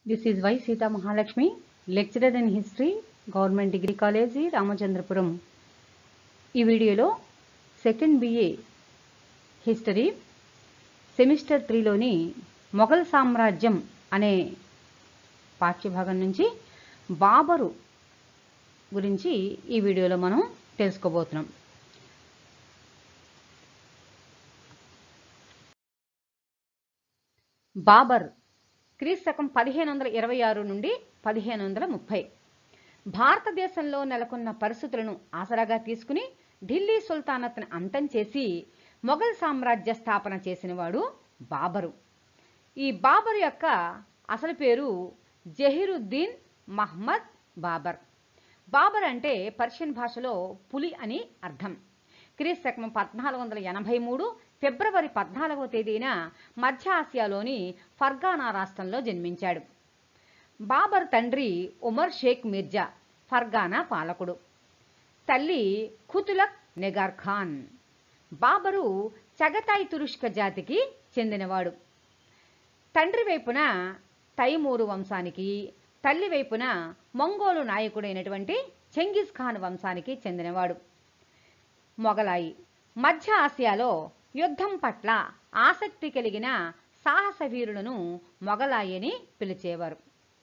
This is Y Sita Mahalakshmi, lecturer in history, government degree college Ramachandrapuram ఈ వీడియోలో second BA history semester త్రీలోని మొఘల్ సామ్రాజ్యం అనే పాఠ్యభాగం నుంచి బాబరు గురించి ఈ వీడియోలో మనం తెలుసుకోబోతున్నాం బాబర్ క్రీస్తకం పదిహేను వందల ఇరవై ఆరు నుండి పదిహేను వందల ముప్పై భారతదేశంలో నెలకొన్న పరిస్థితులను ఆసరాగా తీసుకుని ఢిల్లీ సుల్తానత్ను అంతం చేసి మొఘల్ సామ్రాజ్య స్థాపన చేసినవాడు బాబరు ఈ బాబరు యొక్క అసలు పేరు జహీరుద్దీన్ మహ్మద్ బాబర్ బాబర్ అంటే పర్షియన్ భాషలో పులి అని అర్థం క్రీస్తకం పద్నాలుగు వందల ఎనభై మూడు ఫిబ్రవరి పద్నాలుగవ తేదీన మధ్య ఆసియాలోని ఫర్గానా రాష్ట్రంలో జన్మించాడు బాబర్ తండ్రి ఉమర్ షేక్ మిర్జా ఫర్గానా పాలకుడు తల్లి ఖుతులక్ నెగార్ ఖాన్ బాబరు చగతాయి తురుష్క జాతికి చెందినవాడు తండ్రి వైపున తైమూరు వంశానికి తల్లి వైపున మంగోలు నాయకుడైనటువంటి చెంగిజ్ ఖాన్ వంశానికి చెందినవాడు మొగలాయి మధ్య ఆసియాలో యుద్ధం పట్ల ఆసక్తి కలిగిన సాహస వీరులను మొగలాయి అని పిలిచేవారు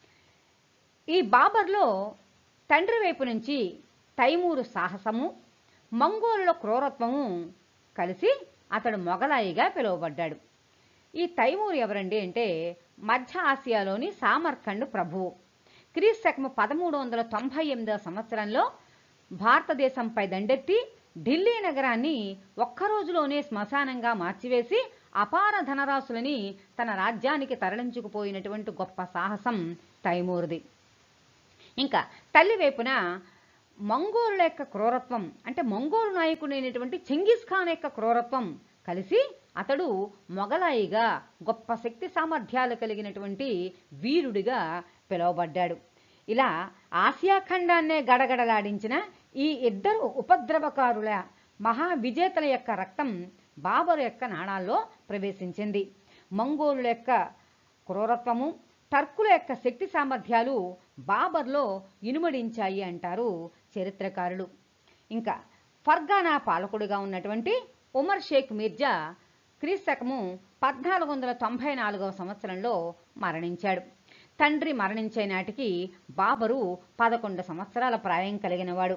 ఈ బాబర్లో తండ్రి వైపు నుంచి తైమూరు సాహసము మంగోలుల క్రూరత్వము కలిసి అతడు మొగలాయిగా పిలువబడ్డాడు ఈ తైమూరు ఎవరండి అంటే మధ్య ఆసియాలోని సామర్కండ్ ప్రభువు క్రీస్తకము పదమూడు వందల తొంభై ఎనిమిదవ సంవత్సరంలో భారతదేశంపై దండెత్తి ఢిల్లీ నగరాన్ని ఒక్క రోజులోనే శ్మశానంగా మార్చివేసి అపార ధనరాశులని తన రాజ్యానికి తరలించుకుపోయినటువంటి గొప్ప సాహసం తైమూరుది ఇంకా తల్లి వైపున మంగోలుల యొక్క క్రూరత్వం అంటే మంగోలు నాయకుడైనటువంటి చెంగిస్ ఖాన్ యొక్క క్రూరత్వం కలిసి అతడు మొగలాయిగా గొప్ప శక్తి సామర్థ్యాలు కలిగినటువంటి వీరుడిగా పిలువబడ్డాడు ఇలా ఆసియా ఖండాన్నే గడగడలాడించిన ఈ ఇద్దరు ఉపద్రవకారుల మహా విజేతల యొక్క రక్తం బాబరు యొక్క నాణాల్లో ప్రవేశించింది మంగోలుల యొక్క క్రూరత్వము టర్కుల యొక్క శక్తి సామర్థ్యాలు బాబర్లో ఇనుమడించాయి అంటారు చరిత్రకారులు ఇంకా ఫర్గానా పాలకుడిగా ఉన్నటువంటి ఉమర్ షేక్ మిర్జా క్రీస్తకము పద్నాలుగు వందల తొంభై నాలుగవ సంవత్సరంలో మరణించాడు తండ్రి మరణించే నాటికి బాబరు పదకొండు సంవత్సరాల ప్రాయం కలిగినవాడు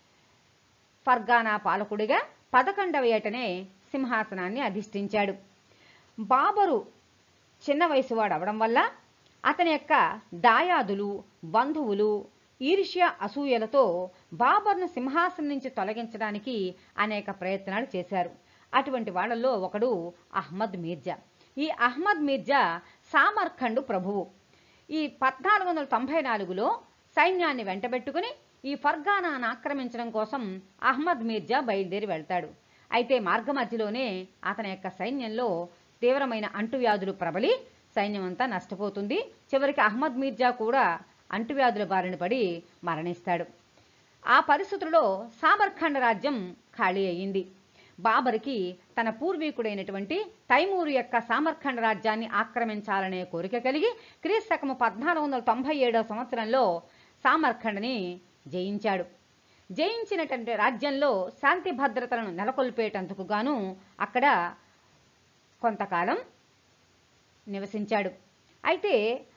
ఫర్గానా పాలకుడిగా పదకొండవ ఏటనే సింహాసనాన్ని అధిష్ఠించాడు బాబరు చిన్న వయసువాడు అవడం వల్ల అతని యొక్క దాయాదులు బంధువులు ఈర్ష్య అసూయలతో బాబర్ను సింహాసనం నుంచి తొలగించడానికి అనేక ప్రయత్నాలు చేశారు అటువంటి వాళ్ళల్లో ఒకడు అహ్మద్ మీర్జా ఈ అహ్మద్ మీర్జా సామర్ఖండ్ ప్రభువు ఈ పద్నాలుగు వందల తొంభై నాలుగులో సైన్యాన్ని వెంటబెట్టుకుని ఈ ఫర్గానాను ఆక్రమించడం కోసం అహ్మద్ మీర్జా బయలుదేరి వెళ్తాడు అయితే మార్గమధ్యలోనే అతని యొక్క సైన్యంలో తీవ్రమైన అంటువ్యాధులు ప్రబలి సైన్యం అంతా నష్టపోతుంది చివరికి అహ్మద్ మీర్జా కూడా అంటువ్యాధుల బారిన పడి మరణిస్తాడు ఆ పరిస్థితుల్లో సామర్ఖండ్ రాజ్యం ఖాళీ అయ్యింది బాబర్కి తన పూర్వీకుడైనటువంటి తైమూరు యొక్క సామర్ఖండ్ రాజ్యాన్ని ఆక్రమించాలనే కోరిక కలిగి క్రీస్తకము పద్నాలుగు వందల తొంభై ఏడవ సంవత్సరంలో సామర్ఖండ్ని జయించాడు జయించినటువంటి రాజ్యంలో శాంతి భద్రతలను నెలకొల్పేటందుకు గాను అక్కడ కొంతకాలం నివసించాడు అయితే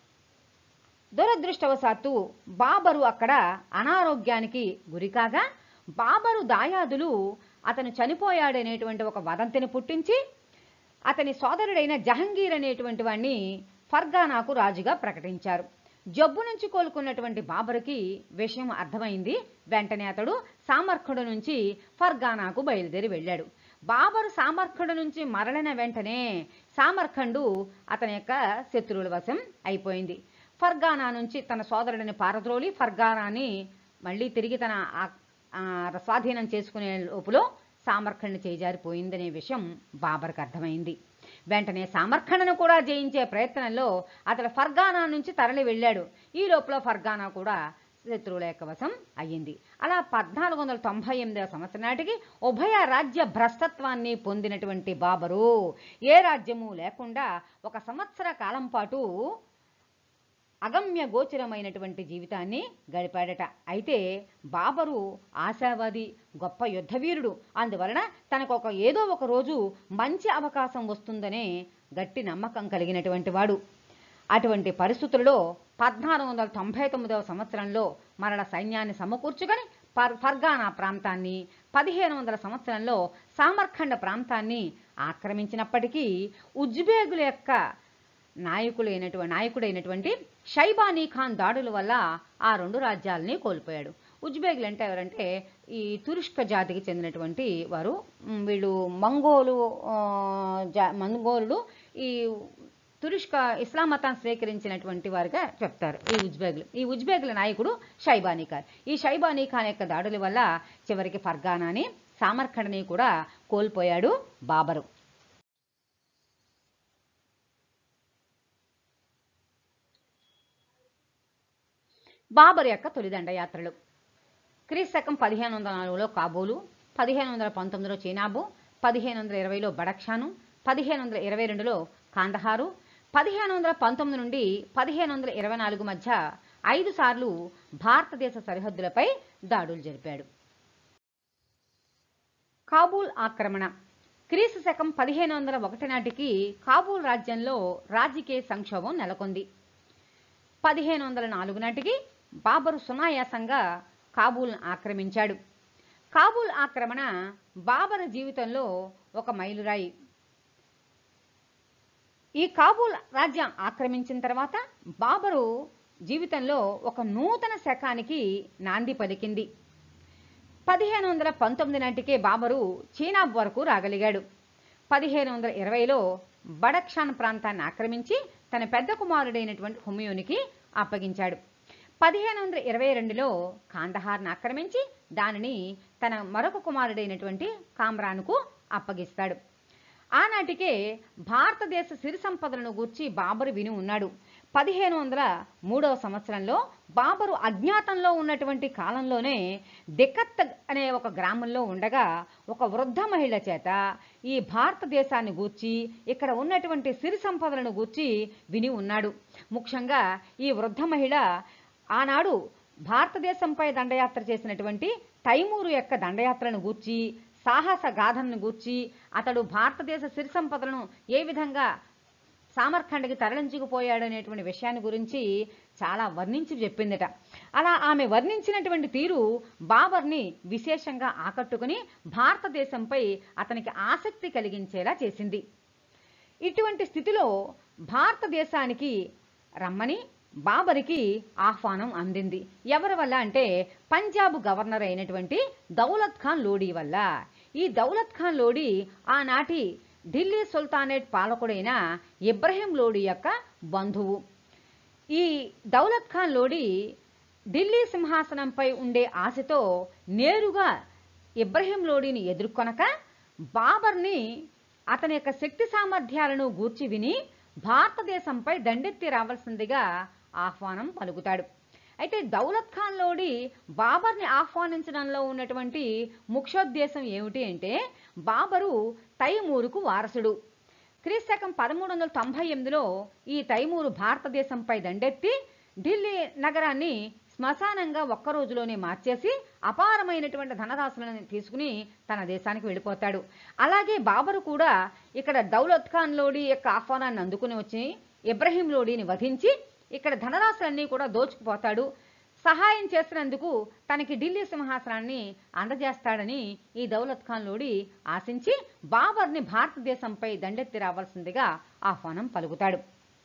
దురదృష్టవశాత్తు బాబరు అక్కడ అనారోగ్యానికి గురికాగా బాబరు దాయాదులు అతను చనిపోయాడనేటువంటి ఒక వదంతిని పుట్టించి అతని సోదరుడైన జహంగీర్ అనేటువంటి వాణ్ణి ఫర్గానాకు రాజుగా ప్రకటించారు జబ్బు నుంచి కోలుకున్నటువంటి బాబరుకి విషయం అర్థమైంది వెంటనే అతడు సామర్ఖుడు నుంచి ఫర్గానాకు బయలుదేరి వెళ్ళాడు బాబరు సామర్ఖండు నుంచి మరలిన వెంటనే సామర్ఖండు అతని యొక్క శత్రువుల వశం అయిపోయింది ఫర్గానా నుంచి తన సోదరుడిని పారద్రోలి ఫర్గానాని మళ్ళీ తిరిగి తన స్వాధీనం చేసుకునే లోపులో సామర్ఖండ్ చేజారిపోయిందనే విషయం బాబర్కి అర్థమైంది వెంటనే సామర్ఖండను కూడా జయించే ప్రయత్నంలో అతడు ఫర్గానా నుంచి తరలి వెళ్ళాడు ఈ లోపల ఫర్గానా కూడా శత్రువుల యొక్క వశం అయ్యింది అలా పద్నాలుగు వందల తొంభై ఎనిమిదవ సంవత్సరం నాటికి ఉభయ రాజ్య భ్రష్టత్వాన్ని పొందినటువంటి బాబరు ఏ రాజ్యము లేకుండా ఒక సంవత్సర కాలం పాటు అగమ్య గోచరమైనటువంటి జీవితాన్ని గడిపాడట అయితే బాబరు ఆశావాది గొప్ప యుద్ధవీరుడు అందువలన తనకు ఒక ఏదో ఒక రోజు మంచి అవకాశం వస్తుందనే గట్టి నమ్మకం కలిగినటువంటి వాడు అటువంటి పరిస్థితులలో పద్నాలుగు వందల తొంభై తొమ్మిదవ సంవత్సరంలో మరల సైన్యాన్ని సమకూర్చుకొని పర్ ఫర్గానా ప్రాంతాన్ని పదిహేను వందల సంవత్సరంలో సామర్ఖండ ప్రాంతాన్ని ఆక్రమించినప్పటికీ ఉజ్బేగుల యొక్క నాయకులైనటువంటి నాయకుడైనటువంటి షైబానీ ఖాన్ దాడుల వల్ల ఆ రెండు రాజ్యాలని కోల్పోయాడు ఉజ్బేగులు అంటే ఎవరంటే ఈ తురుష్క జాతికి చెందినటువంటి వారు ఉమ్, వీళ్ళు మంగోలు ఆ, జా మంగోలుడు ఈ తురుష్క ఇస్లాం మతాన్ని స్వీకరించినటువంటి వారుగా చెప్తారు ఈ ఉజ్బేగులు ఈ ఉజ్బేగుల నాయకుడు షైబానీ ఖాన్ ఈ షైబానీ ఖాన్ యొక్క దాడుల వల్ల చివరికి ఫర్గానాని సామర్ఖండని కూడా కోల్పోయాడు బాబరు బాబర్ యొక్క తొలి దండయాత్రలు క్రీస్తకం పదిహేను వందల నాలుగులో కాబూలు పదిహేను వందల పంతొమ్మిదిలో చీనాబు పదిహేను వందల ఇరవైలో బడక్షాను పదిహేను వందల ఇరవై రెండులో కాందహారు పదిహేను వందల పంతొమ్మిది నుండి పదిహేను వందల ఇరవై నాలుగు మధ్య ఐదు సార్లు భారతదేశ సరిహద్దులపై దాడులు జరిపాడు కాబూల్ ఆక్రమణ క్రీస్తు శకం పదిహేను వందల ఒకటి నాటికి కాబూల్ రాజ్యంలో రాజకీయ సంక్షోభం నెలకొంది పదిహేను వందల నాలుగు నాటికి బాబరు సునాయాసంగా కాబూల్ను ఆక్రమించాడు కాబూల్ ఆక్రమణ బాబర్ జీవితంలో ఒక మైలురాయి ఈ కాబూల్ రాజ్యం ఆక్రమించిన తర్వాత బాబరు జీవితంలో ఒక నూతన శకానికి నాంది పలికింది పదిహేను వందల పంతొమ్మిది నాటికే బాబరు చీనా వరకు రాగలిగాడు పదిహేను వందల ఇరవైలో బడక్షాన్ ప్రాంతాన్ని ఆక్రమించి తన పెద్ద కుమారుడైనటువంటి హుమయూనికి అప్పగించాడు పదిహేను వందల ఇరవై రెండులో కాందహార్ను ఆక్రమించి దానిని తన మరొక కుమారుడైనటువంటి కామ్రాన్కు అప్పగిస్తాడు ఆనాటికే భారతదేశ సిరి సంపదలను గూర్చి బాబరు విని ఉన్నాడు పదిహేను వందల మూడవ సంవత్సరంలో బాబరు అజ్ఞాతంలో ఉన్నటువంటి కాలంలోనే దికత్ అనే ఒక గ్రామంలో ఉండగా ఒక వృద్ధ మహిళ చేత ఈ భారతదేశాన్ని గూర్చి ఇక్కడ ఉన్నటువంటి సిరి సంపదలను గూర్చి విని ఉన్నాడు ముఖ్యంగా ఈ వృద్ధ మహిళ ఆనాడు భారతదేశంపై దండయాత్ర చేసినటువంటి తైమూరు యొక్క దండయాత్రను గూర్చి సాహస గాథను గూర్చి అతడు భారతదేశ సిరి సంపదలను ఏ విధంగా సామర్ఖండ్కి తరలించుకుపోయాడనేటువంటి విషయాన్ని గురించి చాలా వర్ణించి చెప్పిందట అలా ఆమె వర్ణించినటువంటి తీరు బాబర్ని విశేషంగా ఆకట్టుకుని భారతదేశంపై అతనికి ఆసక్తి కలిగించేలా చేసింది ఇటువంటి స్థితిలో భారతదేశానికి రమ్మని బాబరికి ఆహ్వానం అందింది ఎవరి వల్ల అంటే పంజాబ్ గవర్నర్ అయినటువంటి దౌలత్ ఖాన్ లోడీ వల్ల ఈ దౌలత్ ఖాన్ లోడీ ఆనాటి ఢిల్లీ సుల్తానేట్ పాలకుడైన ఇబ్రహీం లోడీ యొక్క బంధువు ఈ దౌలత్ ఖాన్ లోడీ ఢిల్లీ సింహాసనంపై ఉండే ఆశతో నేరుగా ఇబ్రహీం లోడీని ఎదుర్కొనక బాబర్ని అతని యొక్క శక్తి సామర్థ్యాలను గూర్చి విని భారతదేశంపై దండెత్తి రావాల్సిందిగా ఆహ్వానం పలుకుతాడు అయితే దౌలత్ ఖాన్ లోడి బాబర్ని ఆహ్వానించడంలో ఉన్నటువంటి ముఖ్యోద్దేశం ఏమిటి అంటే బాబరు తైమూరుకు వారసుడు క్రీస్తకం పదమూడు వందల తొంభై ఎనిమిదిలో ఈ తైమూరు భారతదేశంపై దండెత్తి ఢిల్లీ నగరాన్ని శ్మశానంగా ఒక్క రోజులోనే మార్చేసి అపారమైనటువంటి ధనరాశులను తీసుకుని తన దేశానికి వెళ్ళిపోతాడు అలాగే బాబరు కూడా ఇక్కడ దౌలత్ ఖాన్ లోడి యొక్క ఆహ్వానాన్ని అందుకుని వచ్చి ఇబ్రహీం లోడీని వధించి ఇక్కడ ధనరాశులన్నీ కూడా దోచుకుపోతాడు సహాయం చేసినందుకు తనకి ఢిల్లీ సింహాసనాన్ని అందజేస్తాడని ఈ దౌలత్ ఖాన్ లోడి ఆశించి బాబర్ని భారతదేశంపై దండెత్తి రావాల్సిందిగా ఆహ్వానం పలుకుతాడు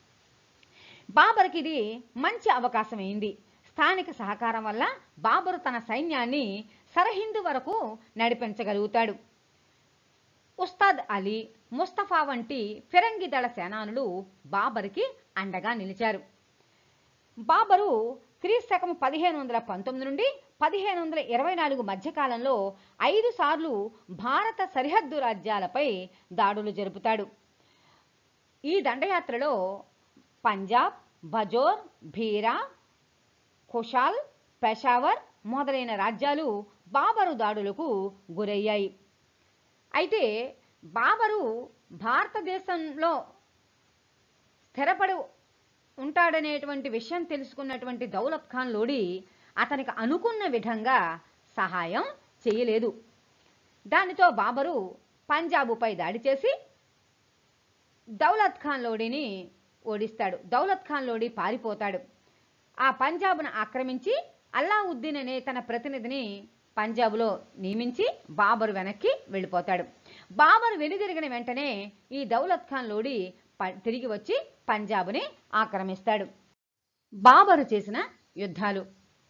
బాబర్కి ఇది మంచి అవకాశం అయింది స్థానిక సహకారం వల్ల బాబరు తన సైన్యాన్ని సరహిందు వరకు నడిపించగలుగుతాడు ఉస్తాద్ అలీ ముస్తఫా వంటి ఫిరంగి దళ సేనానులు బాబర్కి అండగా నిలిచారు బాబరు క్రీస్తకం పదిహేను వందల పంతొమ్మిది నుండి పదిహేను వందల ఇరవై నాలుగు మధ్యకాలంలో ఐదు సార్లు భారత సరిహద్దు రాజ్యాలపై దాడులు జరుపుతాడు ఈ దండయాత్రలో పంజాబ్ బజోర్ భీరా ఖుషాల్ పెషావర్ మొదలైన రాజ్యాలు బాబరు దాడులకు గురయ్యాయి అయితే బాబరు భారతదేశంలో స్థిరపడి ఉంటాడు చనిపోయాడనేటువంటి విషయం తెలుసుకున్నటువంటి దౌలత్ ఖాన్ లోడి అతనికి అనుకున్న విధంగా సహాయం చేయలేదు దానితో బాబరు పంజాబుపై దాడి చేసి దౌలత్ ఖాన్ లోడిని ఓడిస్తాడు దౌలత్ ఖాన్ లోడి పారిపోతాడు ఆ పంజాబ్ను ఆక్రమించి అల్లావుద్దీన్ అనే తన ప్రతినిధిని పంజాబ్లో నియమించి బాబరు వెనక్కి వెళ్ళిపోతాడు బాబరు వెనుదిరిగిన వెంటనే ఈ దౌలత్ ఖాన్ లోడి ప- తిరిగి వచ్చి పంజాబ్ని ఆక్రమిస్తాడు బాబరు చేసిన యుద్ధాలు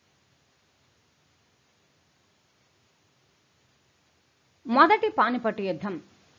మొదటి పానిపట్టు యుద్ధం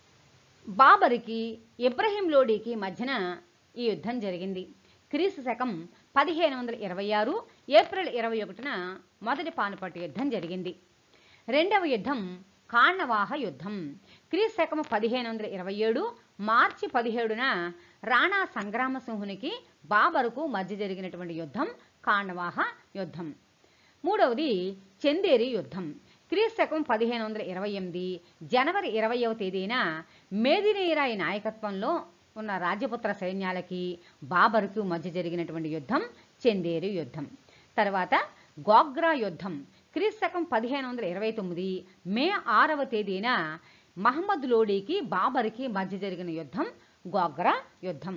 బాబరికి ఇబ్రహీం లోడీకి మధ్యన ఈ యుద్ధం జరిగింది క్రీస్తు శకం పదిహేను వందల ఇరవై ఆరు ఏప్రిల్ ఇరవై ఒకటిన మొదటి పానిపట్టు యుద్ధం జరిగింది రెండవ యుద్ధం కాణవాహ యుద్ధం క్రీస్తు శకం పదిహేను వందల ఇరవై ఏడు మార్చి పదిహేడున రాణా సంగ్రామసింహునికి బాబరుకు మధ్య జరిగినటువంటి యుద్ధం కాణవాహ యుద్ధం మూడవది చందేరి యుద్ధం క్రీస్తు శకం పదిహేను వందల ఇరవై ఎనిమిది జనవరి ఇరవయవ తేదీన మేదినీరాయి నాయకత్వంలో ఉన్న రాజపుత్ర సైన్యాలకి బాబరుకు మధ్య జరిగినటువంటి యుద్ధం చందేరి యుద్ధం తర్వాత గోగ్రా యుద్ధం క్రీస్తు శకం పదిహేను వందల ఇరవై తొమ్మిది మే ఆరవ తేదీన మహమ్మద్ లోడీకి బాబర్కి మధ్య జరిగిన యుద్ధం గోగ్రా యుద్ధం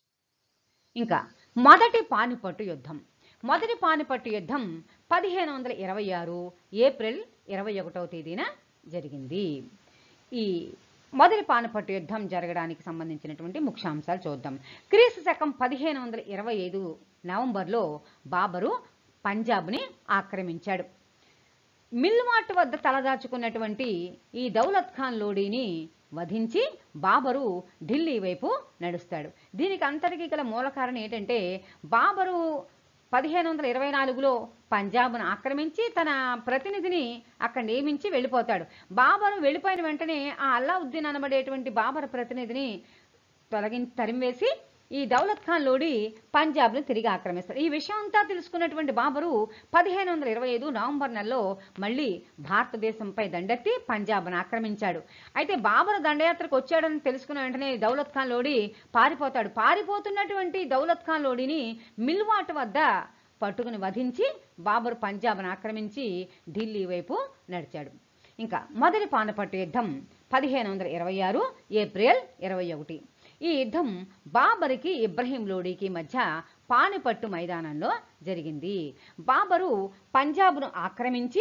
ఇంకా మొదటి పానిపట్టు యుద్ధం మొదటి పానిపట్టు యుద్ధం పదిహేను వందల ఇరవై ఆరు ఏప్రిల్ ఇరవై ఒకటవ తేదీన జరిగింది ఈ మొదటి పానిపట్టు యుద్ధం జరగడానికి సంబంధించినటువంటి ముఖ్యాంశాలు చూద్దాం క్రీస్తు శకం పదిహేను వందల ఇరవై ఐదు నవంబర్లో బాబరు పంజాబ్ని ఆక్రమించాడు మిల్వాట్ వద్ద తలదాచుకున్నటువంటి ఈ దౌలత్ ఖాన్ లోడీని వధించి బాబరు ఢిల్లీ వైపు నడుస్తాడు దీనికి అంతటికీ గల మూల కారణం ఏంటంటే బాబరు పదిహేను వందల ఇరవై నాలుగులో పంజాబ్ను ఆక్రమించి తన ప్రతినిధిని అక్కడ నియమించి వెళ్ళిపోతాడు బాబరు వెళ్ళిపోయిన వెంటనే ఆ అల్లావుద్దీన్ అనబడేటువంటి బాబర్ ప్రతినిధిని తొలగి తరిమివేసి ఈ దౌలత్ ఖాన్ లోడి పంజాబ్ను తిరిగి ఆక్రమిస్తాడు ఈ విషయం అంతా తెలుసుకున్నటువంటి బాబరు పదిహేను వందల ఇరవై ఐదు నవంబర్ నెలలో మళ్ళీ భారతదేశంపై దండెత్తి పంజాబ్ను ఆక్రమించాడు అయితే బాబరు దండయాత్రకు వచ్చాడని తెలుసుకున్న వెంటనే దౌలత్ ఖాన్ లోడి పారిపోతాడు పారిపోతున్నటువంటి దౌలత్ ఖాన్ లోడిని మిల్వాట్ వద్ద పట్టుకుని వధించి బాబరు పంజాబ్ను ఆక్రమించి ఢిల్లీ వైపు నడిచాడు ఇంకా మొదటి పానపట్టు యుద్ధం పదిహేను వందల ఇరవై ఆరు ఏప్రిల్ ఇరవై ఒకటి ఈ యుద్ధం బాబరికి ఇబ్రహీం లోడీకి మధ్య పానిపట్టు మైదానంలో జరిగింది బాబరు పంజాబ్ను ఆక్రమించి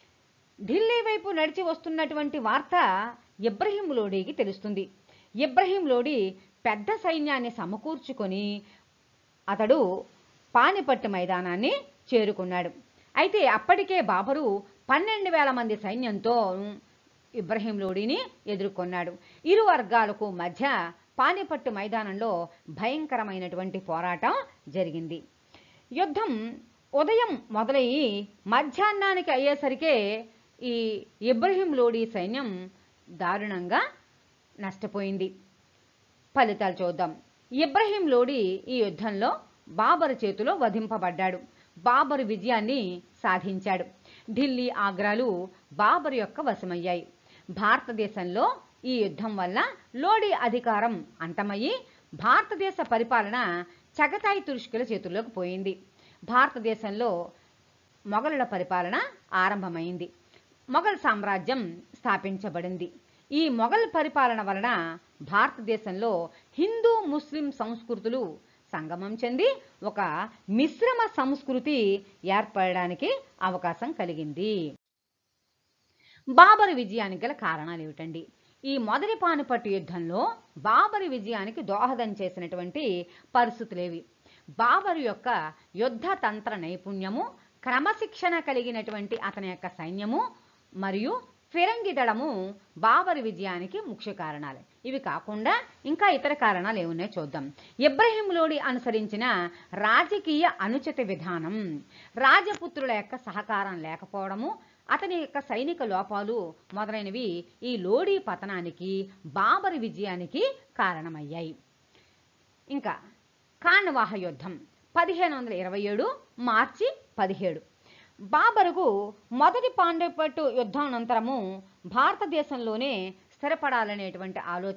ఢిల్లీ వైపు నడిచి వస్తున్నటువంటి వార్త ఇబ్రహీం లోడీకి తెలుస్తుంది ఇబ్రహీం లోడీ పెద్ద సైన్యాన్ని సమకూర్చుకొని అతడు పానిపట్టు మైదానాన్ని చేరుకున్నాడు అయితే అప్పటికే బాబరు పన్నెండు వేల మంది సైన్యంతో ఇబ్రహీం లోడీని ఎదుర్కొన్నాడు ఇరు వర్గాలకు మధ్య పానిపట్టు మైదానంలో భయంకరమైనటువంటి పోరాటం జరిగింది యుద్ధం ఉదయం మొదలయ్యి మధ్యాహ్నానికి అయ్యేసరికే ఈ ఇబ్రహీం లోడీ సైన్యం దారుణంగా నష్టపోయింది ఫలితాలు చూద్దాం ఇబ్రహీం లోడి ఈ యుద్ధంలో బాబరు చేతిలో వధింపబడ్డాడు బాబరు విజయాన్ని సాధించాడు ఢిల్లీ ఆగ్రాలు బాబరు యొక్క వశమయ్యాయి భారతదేశంలో ఈ యుద్ధం వల్ల లోడి అధికారం అంతమయ్యి భారతదేశ పరిపాలన చగతాయి తురుష్కుల చేతుల్లోకి పోయింది భారతదేశంలో మొఘలుల పరిపాలన ఆరంభమైంది మొఘల్ సామ్రాజ్యం స్థాపించబడింది ఈ మొఘల్ పరిపాలన వలన భారతదేశంలో హిందూ ముస్లిం సంస్కృతులు సంగమం చెంది ఒక మిశ్రమ సంస్కృతి ఏర్పడడానికి అవకాశం కలిగింది బాబరు విజయానికి గల కారణాలు ఏమిటండి ఈ మొదటి పానిపట్టు యుద్ధంలో బాబరు విజయానికి దోహదం చేసినటువంటి పరిస్థితులేవి బాబరు యొక్క యుద్ధ తంత్ర నైపుణ్యము క్రమశిక్షణ కలిగినటువంటి అతని యొక్క సైన్యము మరియు ఫిరంగి దళము బాబరు విజయానికి ముఖ్య కారణాలు ఇవి కాకుండా ఇంకా ఇతర కారణాలు ఏమున్నాయో చూద్దాం ఇబ్రహీం లోడి అనుసరించిన రాజకీయ అనుచిత విధానం రాజపుత్రుల యొక్క సహకారం లేకపోవడము అతని యొక్క సైనిక లోపాలు మొదలైనవి ఈ లోడీ పతనానికి బాబరు విజయానికి కారణమయ్యాయి ఇంకా కాణవాహ యుద్ధం పదిహేను వందల ఇరవై ఏడు మార్చి పదిహేడు బాబరుకు మొదటి పాండవపట్టు యుద్ధం అనంతరము భారతదేశంలోనే స్థిరపడాలనేటువంటి ఆలోచన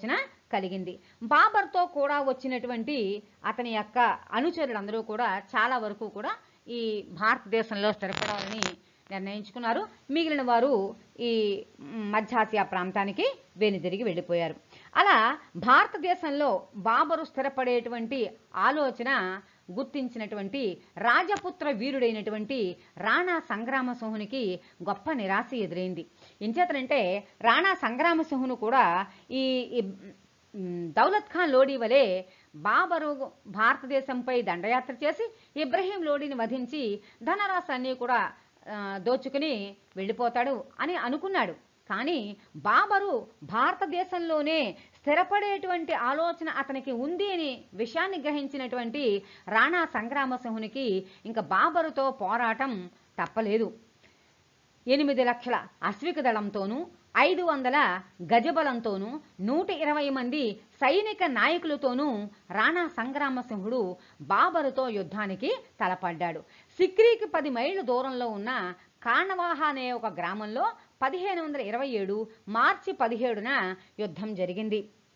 కలిగింది బాబర్తో కూడా వచ్చినటువంటి అతని యొక్క అనుచరులందరూ కూడా చాలా వరకు కూడా ఈ భారతదేశంలో స్థిరపడాలని నిర్ణయించుకున్నారు మిగిలిన వారు ఈ మధ్యాసియా ప్రాంతానికి వెనుదిరిగి వెళ్ళిపోయారు అలా భారతదేశంలో బాబరు స్థిరపడేటువంటి ఆలోచన గుర్తించినటువంటి రాజపుత్ర వీరుడైనటువంటి రాణా సంగ్రామసింహునికి గొప్ప నిరాశ ఎదురైంది ఎంచేతనంటే రాణా సంగ్రామసింహును కూడా ఈ ఈ, మ్, దౌలత్ ఖాన్ లోడీ వలె బాబరు భారతదేశంపై దండయాత్ర చేసి ఇబ్రహీం లోడీని వధించి ధనరాశాన్ని కూడా ఆ, దోచుకుని వెళ్ళిపోతాడు అని అనుకున్నాడు కానీ బాబరు భారతదేశంలోనే స్థిరపడేటువంటి ఆలోచన అతనికి ఉంది అని విషయాన్ని గ్రహించినటువంటి రాణా సంగ్రామసింహునికి ఇంకా బాబరుతో పోరాటం తప్పలేదు ఎనిమిది లక్షల అశ్విక దళంతోనూ ఐదు వందల గజబలంతోనూ నూట ఇరవై మంది సైనిక నాయకులతోనూ రాణా సంగ్రామసింహుడు బాబరుతో యుద్ధానికి తలపడ్డాడు సిక్రీకి పది మైళ్ళ దూరంలో ఉన్న కాణవాహ అనే ఒక గ్రామంలో పదిహేను వందల ఇరవై ఏడు మార్చి పదిహేడున యుద్ధం జరిగింది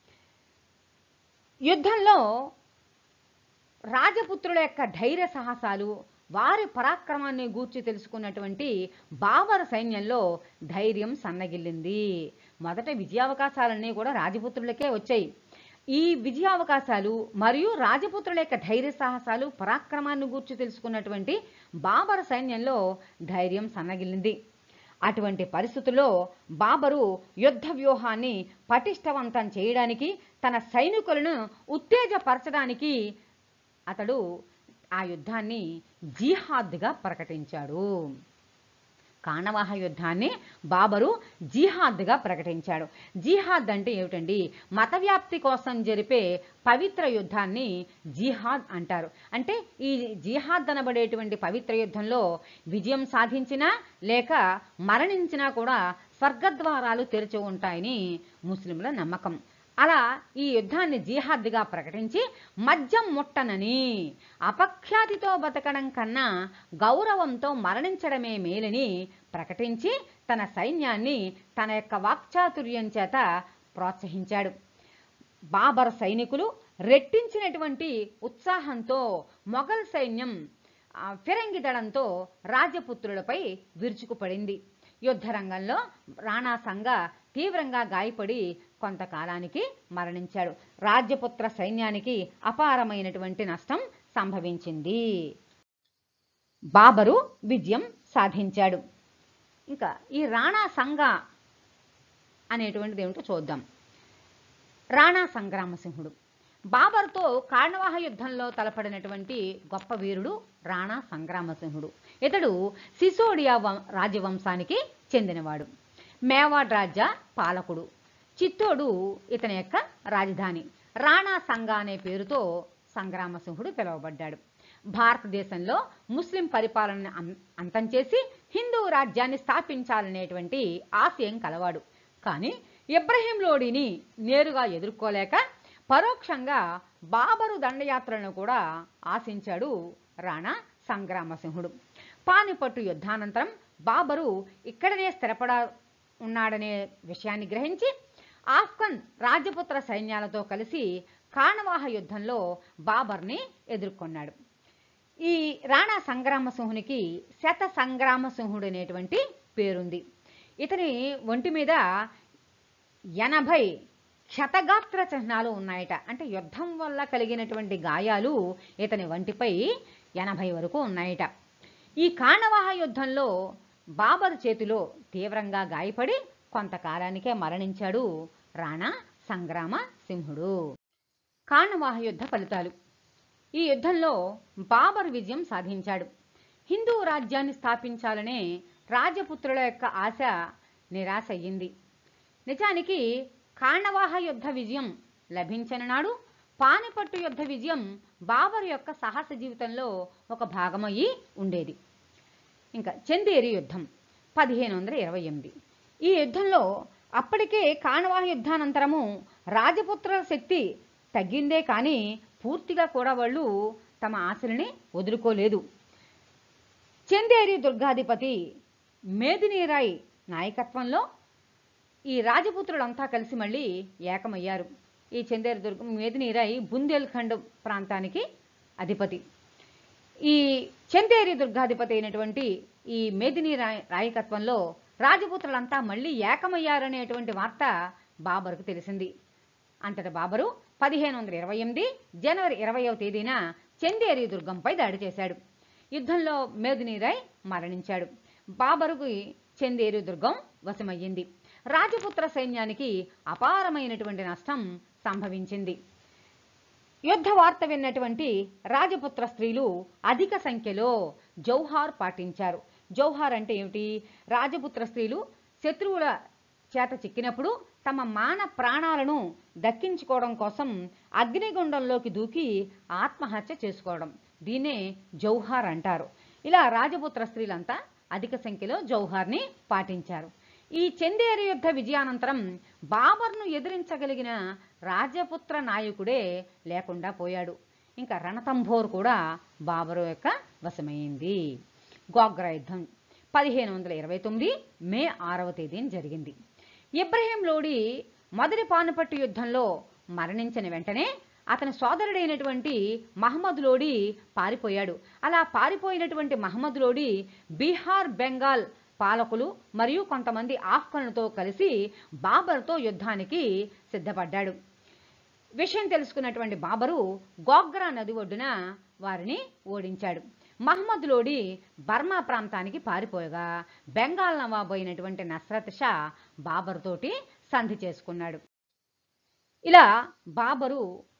యుద్ధంలో రాజపుత్రుల యొక్క ధైర్య సాహసాలు వారి పరాక్రమాన్ని గూర్చి తెలుసుకున్నటువంటి బాబర్ సైన్యంలో ధైర్యం సన్నగిల్లింది మొదట విజయావకాశాలన్నీ కూడా రాజపుత్రులకే వచ్చాయి ఈ విజయావకాశాలు మరియు రాజపుత్రుల యొక్క ధైర్య సాహసాలు పరాక్రమాన్ని గూర్చి తెలుసుకున్నటువంటి బాబర్ సైన్యంలో ధైర్యం సన్నగిల్లింది అటువంటి పరిస్థితుల్లో బాబరు యుద్ధ వ్యూహాన్ని పటిష్టవంతం చేయడానికి తన సైనికులను ఉత్తేజపరచడానికి అతడు ఆ యుద్ధాన్ని జిహాద్గా ప్రకటించాడు కాణవాహ యుద్ధాన్ని బాబరు జిహాద్గా ప్రకటించాడు జిహాద్ అంటే ఏమిటండి మత వ్యాప్తి కోసం జరిపే పవిత్ర యుద్ధాన్ని జిహాద్ అంటారు అంటే ఈ జిహాద్ అనబడేటువంటి పవిత్ర యుద్ధంలో విజయం సాధించినా లేక మరణించినా కూడా స్వర్గద్వారాలు తెరిచి ఉంటాయని ముస్లింల నమ్మకం అలా ఈ యుద్ధాన్ని జిహాద్గా ప్రకటించి మద్యం ముట్టనని అపఖ్యాతితో బతకడం కన్నా గౌరవంతో మరణించడమే మేలని ప్రకటించి తన సైన్యాన్ని తన యొక్క వాక్చాతుర్యం చేత ప్రోత్సహించాడు బాబర్ సైనికులు రెట్టించినటువంటి ఉత్సాహంతో మొఘల్ సైన్యం ఆ, ఫిరంగి దళంతో రాజపుత్రులపై విరుచుకుపడింది యుద్ధరంగంలో రాణా సంగ తీవ్రంగా గాయపడి కొంతకాలానికి మరణించాడు రాజ్యపుత్ర సైన్యానికి అపారమైనటువంటి నష్టం సంభవించింది బాబరు విజయం సాధించాడు ఇంకా ఈ రాణా సంగ అనేటువంటిది ఏమిటో చూద్దాం రాణా సంగ్రామసింహుడు బాబర్తో కాణవాహ యుద్ధంలో తలపడినటువంటి గొప్ప వీరుడు రాణా సంగ్రామసింహుడు ఇతడు సిసోడియా వం- రాజవంశానికి చెందినవాడు మేవాడ్ రాజ్య పాలకుడు చిత్తోడు ఇతని యొక్క రాజధాని రాణా సంగ అనే పేరుతో సంగ్రామసింహుడు పిలువబడ్డాడు భారతదేశంలో ముస్లిం పరిపాలనను అం- అంతం చేసి హిందూ రాజ్యాన్ని స్థాపించాలనేటువంటి ఆశయం కలవాడు కానీ ఇబ్రహీం లోడిని నేరుగా ఎదుర్కోలేక పరోక్షంగా బాబరు దండయాత్రలను కూడా ఆశించాడు రాణా సంగ్రామసింహుడు పానిపట్టు యుద్ధానంతరం బాబరు ఇక్కడనే స్థిరపడ ఉన్నాడనే విషయాన్ని గ్రహించి ఆఫ్ఘన్ రాజపుత్ర సైన్యాలతో కలిసి కాణవాహ యుద్ధంలో బాబర్ని ఎదుర్కొన్నాడు ఈ రాణా సంగ్రామసింహునికి శత సంగ్రామసింహుడు అనేటువంటి పేరుంది ఇతని ఒంటి మీద ఎనభై క్షతగాత్ర చిహ్నాలు ఉన్నాయట అంటే యుద్ధం వల్ల కలిగినటువంటి గాయాలు ఇతని వంటిపై ఎనభై వరకు ఉన్నాయట ఈ కాణవాహ యుద్ధంలో బాబర్ చేతిలో తీవ్రంగా గాయపడి కొంతకాలానికే మరణించాడు రాణా సంగ్రామ సింహుడు కాణవాహ యుద్ధ ఫలితాలు ఈ యుద్ధంలో బాబర్ విజయం సాధించాడు హిందూ రాజ్యాన్ని స్థాపించాలనే రాజపుత్రుల యొక్క ఆశ నిరాశ అయ్యింది నిజానికి కాణవాహ యుద్ధ విజయం లభించని నాడు పానిపట్టు యుద్ధ విజయం బాబర్ యొక్క సాహస జీవితంలో ఒక భాగమయ్యి ఉండేది ఇంకా చందేరి యుద్ధం పదిహేను వందల ఇరవై ఎనిమిది ఈ యుద్ధంలో అప్పటికే కాణవాహ యుద్ధానంతరము రాజపుత్రుల శక్తి తగ్గిందే కానీ పూర్తిగా కూడా వాళ్ళు తమ ఆశలని వదులుకోలేదు చందేరి దుర్గాధిపతి మేదినీరాయ్ నాయకత్వంలో ఈ రాజపుత్రులంతా కలిసి మళ్ళీ ఏకమయ్యారు ఈ చందేరి దుర్గం మేదిని రాయ్ బుందేల్ఖండ్ ప్రాంతానికి అధిపతి ఈ చందేరి దుర్గాధిపతి అయినటువంటి ఈ మేదిని రాయ్ రాయకత్వంలో రాజపుత్రులంతా మళ్ళీ ఏకమయ్యారనేటువంటి వార్త బాబరుకు తెలిసింది అంతట బాబరు పదిహేను వందల ఇరవై ఎనిమిది జనవరి ఇరవయవ తేదీన చందేరి దుర్గంపై దాడి చేశాడు యుద్ధంలో మేదిని రాయ్ మరణించాడు బాబరుకు చందేరి దుర్గం వశమయ్యింది రాజపుత్ర సైన్యానికి అపారమైనటువంటి నష్టం సంభవించింది యుద్ధ వార్త విన్నటువంటి రాజపుత్ర స్త్రీలు అధిక సంఖ్యలో జౌహార్ పాటించారు జౌహార్ అంటే ఏమిటి రాజపుత్ర స్త్రీలు శత్రువుల చేత చిక్కినప్పుడు తమ మాన ప్రాణాలను దక్కించుకోవడం కోసం అగ్నిగుండంలోకి దూకి ఆత్మహత్య చేసుకోవడం దీన్నే జౌహార్ అంటారు ఇలా రాజపుత్ర స్త్రీలంతా అధిక సంఖ్యలో జౌహార్ని పాటించారు ఈ చందేరి యుద్ధ విజయానంతరం బాబర్ను ఎదిరించగలిగిన రాజపుత్ర నాయకుడే లేకుండా పోయాడు ఇంకా రణతంబోర్ కూడా బాబరు యొక్క వశమైంది గోగ్రా యుద్ధం పదిహేను వందల ఇరవై తొమ్మిది మే ఆరవ తేదీన జరిగింది ఇబ్రహీం లోడి మొదటి పానుపట్టు యుద్ధంలో మరణించిన వెంటనే అతని సోదరుడైనటువంటి మహమ్మద్ లోడి పారిపోయాడు అలా పారిపోయినటువంటి మహమ్మద్ లోడి బీహార్ బెంగాల్ పాలకులు మరియు కొంతమంది ఆఫ్ఘన్లతో కలిసి బాబర్తో యుద్ధానికి సిద్ధపడ్డాడు విషయం తెలుసుకున్నటువంటి బాబరు గోగ్రా నది ఒడ్డున వారిని ఓడించాడు మహమ్మద్ లోడి బర్మా ప్రాంతానికి పారిపోయగా బెంగాల్ నవాబు అయినటువంటి నస్రత్ షా బాబర్ తోటి సంధి చేసుకున్నాడు ఇలా బాబరు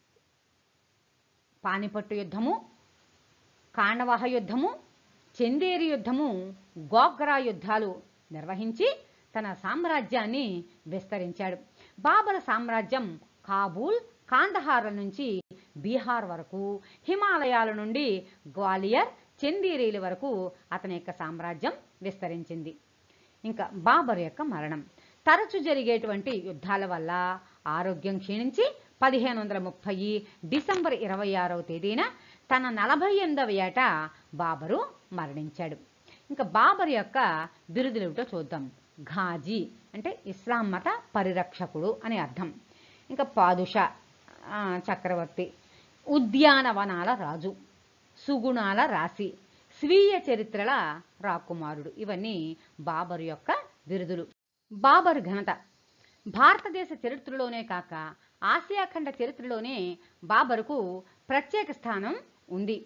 పానిపట్టు యుద్ధము కాండవాహ యుద్ధము చందేరి యుద్ధము గోగ్రా యుద్ధాలు నిర్వహించి తన సామ్రాజ్యాన్ని విస్తరించాడు బాబర్ సామ్రాజ్యం కాబూల్ కాందహార్ నుంచి బీహార్ వరకు హిమాలయాల నుండి గ్వాలియర్ చందీరీల వరకు అతని యొక్క సామ్రాజ్యం విస్తరించింది ఇంకా బాబర్ యొక్క మరణం తరచు జరిగేటువంటి యుద్ధాల వల్ల ఆరోగ్యం క్షీణించి పదిహేను వందల ముప్పై డిసెంబర్ ఇరవై ఆరవ తేదీన తన నలభై ఎనిమిదవ ఏట బాబరు మరణించాడు ఇంకా బాబర్ యొక్క బిరుదులేమిటో చూద్దాం ఘాజీ అంటే ఇస్లాం మత పరిరక్షకుడు అని అర్థం ఇంకా పాదుషా ఆ, చక్రవర్తి ఉద్యానవనాల రాజు సుగుణాల రాశి స్వీయ చరిత్రల రాకుమారుడు ఇవన్నీ బాబరు యొక్క బిరుదులు బాబరు ఘనత భారతదేశ చరిత్రలోనే కాక ఆసియా ఖండ చరిత్రలోనే బాబరుకు ప్రత్యేక స్థానం ఉంది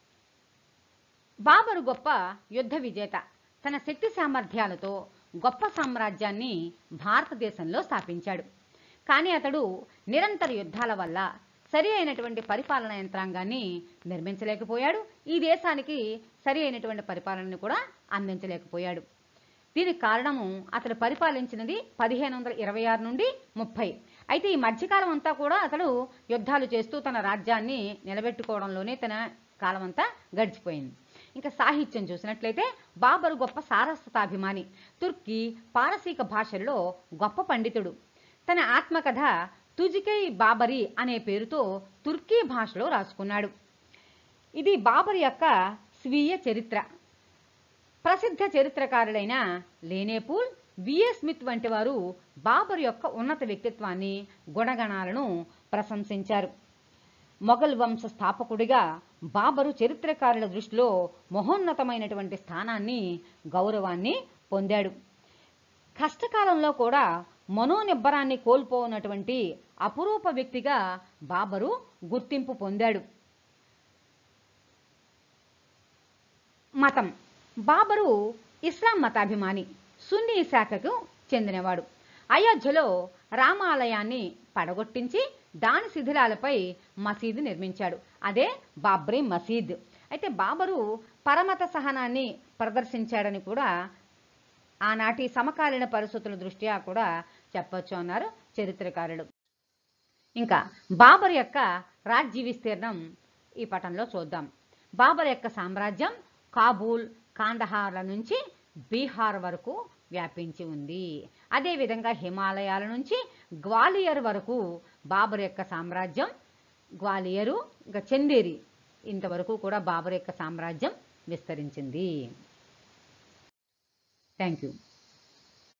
బాబరు గొప్ప యుద్ధ విజేత తన శక్తి సామర్థ్యాలతో గొప్ప సామ్రాజ్యాన్ని భారతదేశంలో స్థాపించాడు కానీ అతడు నిరంతర యుద్ధాల వల్ల సరి అయినటువంటి పరిపాలన యంత్రాంగాన్ని నిర్మించలేకపోయాడు ఈ దేశానికి సరి అయినటువంటి పరిపాలనని కూడా అందించలేకపోయాడు దీనికి కారణము అతడు పరిపాలించినది పదిహేను వందల ఇరవై ఆరు నుండి ముప్పై అయితే ఈ మధ్యకాలం అంతా కూడా అతడు యుద్ధాలు చేస్తూ తన రాజ్యాన్ని నిలబెట్టుకోవడంలోనే తన కాలం అంతా గడిచిపోయింది ఇంకా సాహిత్యం చూసినట్లయితే బాబరు గొప్ప సారస్వతాభిమాని తుర్కీ పారసీక భాషల్లో గొప్ప పండితుడు తన ఆత్మకథ తుజికై బాబరి అనే పేరుతో తుర్కీ భాషలో రాసుకున్నాడు ఇది బాబర్ యొక్క స్వీయ చరిత్ర ప్రసిద్ధ చరిత్రకారులైన లేనేపూల్ విఏ స్మిత్ వంటి వారు బాబర్ యొక్క ఉన్నత వ్యక్తిత్వాన్ని గుణగణాలను ప్రశంసించారు మొఘల్ వంశ స్థాపకుడిగా బాబరు చరిత్రకారుల దృష్టిలో మహోన్నతమైనటువంటి స్థానాన్ని గౌరవాన్ని పొందాడు కష్టకాలంలో కూడా మనోనిబ్బరాన్ని కోల్పోనటువంటి అపురూప వ్యక్తిగా బాబరు గుర్తింపు పొందాడు మతం బాబరు ఇస్లాం మతాభిమాని సున్నీ శాఖకు చెందినవాడు అయోధ్యలో రామాలయాన్ని పడగొట్టించి దాని శిథిలాలపై మసీదు నిర్మించాడు అదే బాబ్రీ మసీద్ అయితే బాబరు పరమత సహనాన్ని ప్రదర్శించాడని కూడా ఆనాటి సమకాలీన పరిస్థితుల దృష్ట్యా కూడా చెప్పొచ్చు అన్నారు చరిత్రకారులు ఇంకా బాబర్ యొక్క రాజ్య విస్తీర్ణం ఈ పటంలో చూద్దాం బాబర్ యొక్క సామ్రాజ్యం కాబూల్ కాందహార్ల నుంచి బీహార్ వరకు వ్యాపించి ఉంది అదేవిధంగా హిమాలయాల నుంచి గ్వాలియర్ వరకు బాబర్ యొక్క సామ్రాజ్యం గ్వాలియరు ఇంకా చందేరి ఇంతవరకు కూడా బాబర్ యొక్క సామ్రాజ్యం విస్తరించింది థ్యాంక్ యూ